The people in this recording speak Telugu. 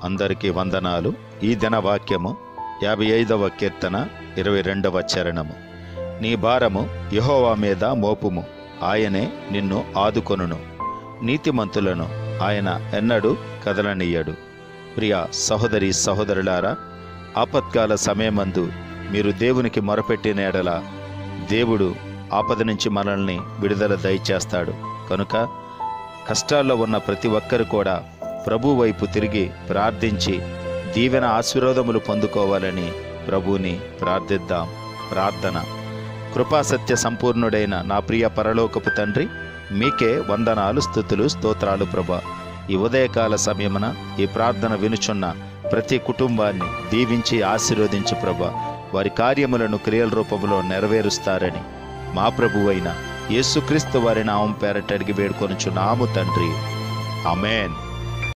అందరికీ వందనాలు ఈ దిన వాక్యము యాభై ఐదవ కీర్తన ఇరవై రెండవ చరణము నీ భారము యెహోవా మీద మోపుము ఆయనే నిన్ను ఆదుకొనును నీతిమంతులను ఆయన ఎన్నడూ కదలనీయడు ప్రియ సహోదరి సహోదరులారా ఆపత్కాల సమయమందు మీరు దేవునికి మొరపెట్టిన ఎడల దేవుడు ఆపద నుంచి మనల్ని విడుదల దయచేస్తాడు కనుక కష్టాల్లో ఉన్న ప్రతి ఒక్కరు కూడా ప్రభు వైపు తిరిగి ప్రార్థించి దీవెన ఆశీర్వాదములు పొందుకోవాలని ప్రభువుని ప్రార్థిద్దాం ప్రార్థన కృపాసత్య సంపూర్ణుడైన నా ప్రియ పరలోకపు తండ్రి మీకే వందనాలు స్థుతులు స్తోత్రాలు ప్రభా ఈ ఉదయకాల సమయమున ఈ ప్రార్థన వినుచున్న ప్రతి కుటుంబాన్ని దీవించి ఆశీర్వదించు ప్రభా వారి కార్యములను క్రియల రూపంలో నెరవేరుస్తారని మా ప్రభువైన యేసుక్రీస్తు వారి నామం పేరట అడిగి వేడుకొనుచున్నాము తండ్రి ఆమెన్